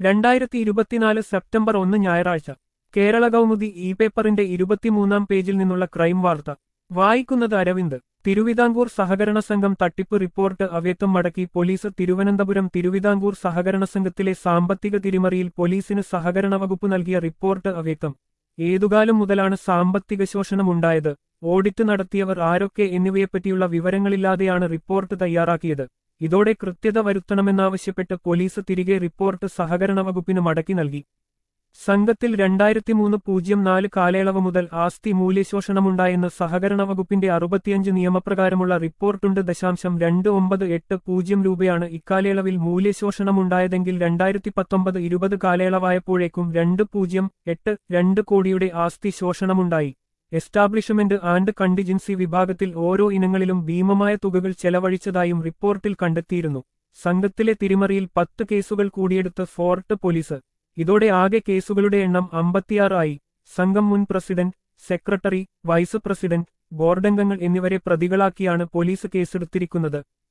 രണ്ടായിരത്തി ഇരുപത്തിനാല് സെപ്റ്റംബർ ഒന്ന് ഞായറാഴ്ച കേരള കൗമുദി ഇ പേപ്പറിന്റെ ഇരുപത്തിമൂന്നാം പേജിൽ നിന്നുള്ള ക്രൈം വാർത്ത വായിക്കുന്നത് അരവിന്ദ് തിരുവിതാംകൂർ സഹകരണ സംഘം തട്ടിപ്പ് റിപ്പോർട്ട് അവ്യക്തം മടക്കി പോലീസ് തിരുവനന്തപുരം തിരുവിതാംകൂർ സഹകരണ സംഘത്തിലെ സാമ്പത്തിക തിരിമറിയിൽ പോലീസിന് സഹകരണ വകുപ്പ് നൽകിയ റിപ്പോർട്ട് അവ്യക്തം ഏതുകാലം മുതലാണ് സാമ്പത്തിക ശോഷണമുണ്ടായത് ഓഡിറ്റ് നടത്തിയവർ ആരൊക്കെ എന്നിവയെപ്പറ്റിയുള്ള വിവരങ്ങളില്ലാതെയാണ് റിപ്പോർട്ട് തയ്യാറാക്കിയത് ഇതോടെ കൃത്യത വരുത്തണമെന്നാവശ്യപ്പെട്ട് പോലീസ് തിരികെ റിപ്പോർട്ട് സഹകരണ വകുപ്പിന് മടക്കി നൽകി സംഘത്തിൽ രണ്ടായിരത്തി മൂന്ന് പൂജ്യം നാല് കാലയളവ് മുതൽ ആസ്തി മൂല്യശോഷണമുണ്ടായെന്ന് സഹകരണ വകുപ്പിന്റെ അറുപത്തിയഞ്ച് നിയമപ്രകാരമുള്ള റിപ്പോർട്ടുണ്ട് ദശാംശം രണ്ട് ഒമ്പത് എട്ട് പൂജ്യം രൂപയാണ് ഇക്കാലയളവിൽ മൂല്യശോഷണമുണ്ടായതെങ്കിൽ രണ്ടായിരത്തി പത്തൊമ്പത് ഇരുപത് കാലയളവായപ്പോഴേക്കും രണ്ട് പൂജ്യം എട്ട് രണ്ട് കോടിയുടെ ആസ്തി ശോഷണമുണ്ടായി എസ്റ്റാബ്ലിഷ്മെന്റ് ആൻഡ് കണ്ടിജൻസി വിഭാഗത്തിൽ ഓരോ ഇനങ്ങളിലും ഭീമമായ തുകകൾ ചെലവഴിച്ചതായും റിപ്പോർട്ടിൽ കണ്ടെത്തിയിരുന്നു സംഘത്തിലെ തിരിമറിയിൽ പത്ത് കേസുകൾ കൂടിയെടുത്ത് ഫോർട്ട് പോലീസ് ഇതോടെ ആകെ കേസുകളുടെ എണ്ണം അമ്പത്തിയാറ് ആയി സംഘം മുൻ പ്രസിഡന്റ് സെക്രട്ടറി വൈസ് പ്രസിഡന്റ് ബോർഡംഗങ്ങൾ എന്നിവരെ പ്രതികളാക്കിയാണ് പോലീസ് കേസെടുത്തിരിക്കുന്നത്